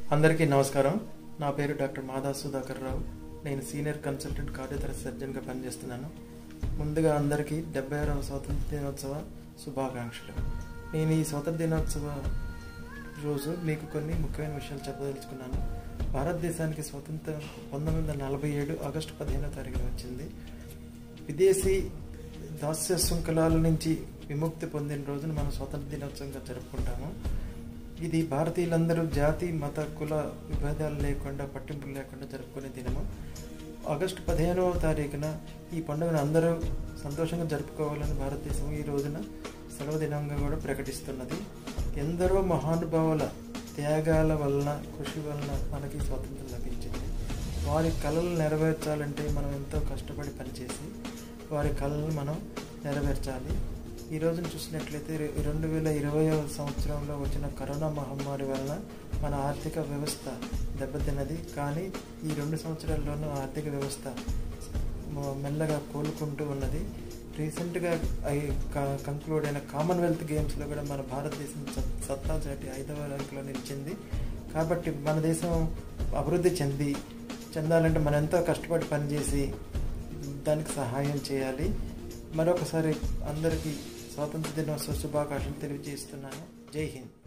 అందరికీ నమస్కారం నా పేరు డాక్టర్ మాదా సుధాకర్ రావు నేను సీనియర్ కన్సల్టెంట్ కార్డియోథెర సర్జన్గా పనిచేస్తున్నాను ముందుగా అందరికీ డెబ్బై ఆరవ స్వాతంత్ర దినోత్సవ శుభాకాంక్షలు నేను ఈ స్వాతంత్ర దినోత్సవ రోజు మీకు కొన్ని ముఖ్యమైన విషయాలు చెప్పదలుచుకున్నాను భారతదేశానికి స్వతంత్రం పంతొమ్మిది వందల నలభై ఏడు ఆగస్టు పదిహేనో తారీఖున వచ్చింది విదేశీ దాస్య శృంఖలాల నుంచి విముక్తి పొందిన రోజున మనం స్వాతంత్ర దినోత్సవంగా జరుపుకుంటాము ఇది భారతీయులందరూ జాతి మత కుల విభేదాలు లేకుండా పట్టింపులు లేకుండా జరుపుకునే దినము ఆగస్టు పదిహేనవ తారీఖున ఈ పండుగను అందరూ సంతోషంగా జరుపుకోవాలని భారతదేశం ఈ రోజున సెలవు దినంగా కూడా ప్రకటిస్తున్నది ఎందరో మహానుభావుల త్యాగాల వలన కృషి వలన మనకి స్వాతంత్రం లభించింది వారి కళలు నెరవేర్చాలంటే మనం ఎంతో కష్టపడి పనిచేసి వారి కళలను మనం నెరవేర్చాలి ఈ రోజున చూసినట్లయితే రె- రెండు వేల ఇరవై సంవత్సరంలో వచ్చిన కరోనా మహమ్మారి వలన మన ఆర్థిక వ్యవస్థ దెబ్బతిన్నది కానీ ఈ రెండు సంవత్సరాల్లోనూ ఆర్థిక వ్యవస్థ మ- మెల్లగా కోలుకుంటూ ఉన్నది రీసెంట్గా కంక్లూడ్ అయిన కామన్వెల్త్ గేమ్స్లో కూడా మన భారతదేశం సత్- సత్తా చాటి ఐదవ ర్యాంకులో నిలిచింది కాబట్టి మన దేశం అభివృద్ధి చెంది చెందాలంటే మనం ఎంతో కష్టపడి పనిచేసి దానికి సహాయం చేయాలి మరొకసారి అందరికీ స్వాతంత్ర దినోత్సవ శుభాకాంక్షలు తెలియజేస్తున్నాను జై హింద్